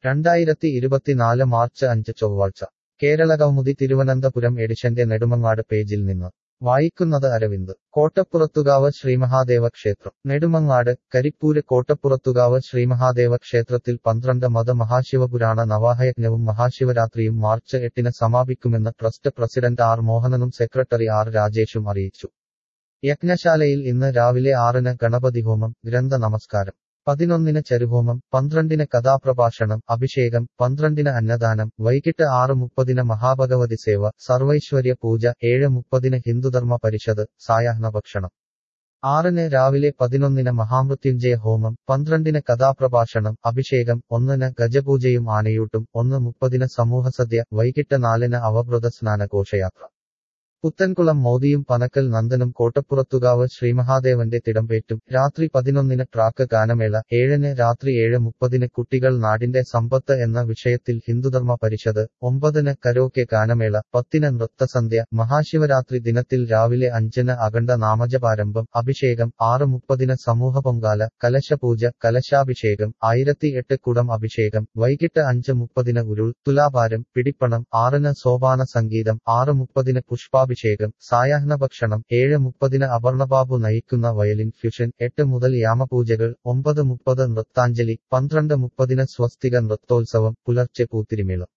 രണ്ടായിരത്തി ഇരുപത്തിനാല് മാർച്ച് അഞ്ച് ചൊവ്വാഴ്ച കേരളകൗമുദി തിരുവനന്തപുരം എഡിഷന്റെ നെടുമങ്ങാട് പേജിൽ നിന്ന് വായിക്കുന്നത് അരവിന്ദ് കോട്ടപ്പുറത്തുകാവ് ശ്രീമഹാദേവ ക്ഷേത്രം നെടുമങ്ങാട് കരിപ്പൂര് കോട്ടപ്പുറത്തുകാവ് ശ്രീമഹാദേവ ക്ഷേത്രത്തിൽ പന്ത്രണ്ട് മത മഹാശിവപുരാണ നവാഹയജ്ഞവും മഹാശിവരാത്രിയും മാർച്ച് എട്ടിന് സമാപിക്കുമെന്ന് ട്രസ്റ്റ് പ്രസിഡന്റ് ആർ മോഹനനും സെക്രട്ടറി ആർ രാജേഷും അറിയിച്ചു യജ്ഞശാലയിൽ ഇന്ന് രാവിലെ ആറിന് ഗണപതി ഹോമം ഗ്രന്ഥ നമസ്കാരം പതിനൊന്നിന് ചരുഹോമം പന്ത്രണ്ടിന് കഥാപ്രഭാഷണം അഭിഷേകം പന്ത്രണ്ടിന് അന്നദാനം വൈകിട്ട് ആറ് മുപ്പതിന് മഹാഭഗവതി സേവ സർവൈശ്വര്യ പൂജ ഏഴ് മുപ്പതിന് ഹിന്ദുധർമ്മ പരിഷത്ത് സായാഹ്ന ഭക്ഷണം ആറിന് രാവിലെ പതിനൊന്നിന് മഹാമൃത്യുഞ്ജയ ഹോമം പന്ത്രണ്ടിന് കഥാപ്രഭാഷണം അഭിഷേകം ഒന്നിന് ഗജപൂജയും ആനയൂട്ടും ഒന്ന് മുപ്പതിന് സമൂഹസദ്യ വൈകിട്ട് നാലിന് അവഭൃത സ്നാന ഘോഷയാത്ര പുത്തൻകുളം മോദിയും പനക്കൽ നന്ദനും കോട്ടപ്പുറത്തുകാവ് ശ്രീമഹാദേവന്റെ തിടമ്പേറ്റും രാത്രി പതിനൊന്നിന് ട്രാക്ക് ഗാനമേള ഏഴിന് രാത്രി ഏഴ് മുപ്പതിന് കുട്ടികൾ നാടിന്റെ സമ്പത്ത് എന്ന വിഷയത്തിൽ ഹിന്ദുധർമ്മ പരിഷത്ത് ഒമ്പതിന് കരോക്കെ ഗാനമേള പത്തിന് നൃത്തസന്ധ്യ മഹാശിവരാത്രി ദിനത്തിൽ രാവിലെ അഞ്ചിന് അഖണ്ഡ നാമജപാരംഭം അഭിഷേകം ആറ് മുപ്പതിന് സമൂഹ പൊങ്കാല കലശപൂജ കലശാഭിഷേകം ആയിരത്തി എട്ട് കുടം അഭിഷേകം വൈകിട്ട് അഞ്ച് മുപ്പതിന് ഉരുൾ തുലാഭാരം പിടിപ്പണം ആറിന് സോപാന സംഗീതം ആറ് മുപ്പതിന് പുഷ്പാഭിഷേകം അഭിഷേകം സായാഹ്ന ഭക്ഷണം ഏഴ് മുപ്പതിന് അപർണബാബു നയിക്കുന്ന വയലിൻ ഫ്യൂഷൻ എട്ട് മുതൽ യാമപൂജകൾ ഒമ്പത് മുപ്പത് നൃത്താഞ്ജലി പന്ത്രണ്ട് മുപ്പതിന് സ്വസ്തിക നൃത്തോത്സവം പുലർച്ചെ പൂത്തിരിമേളം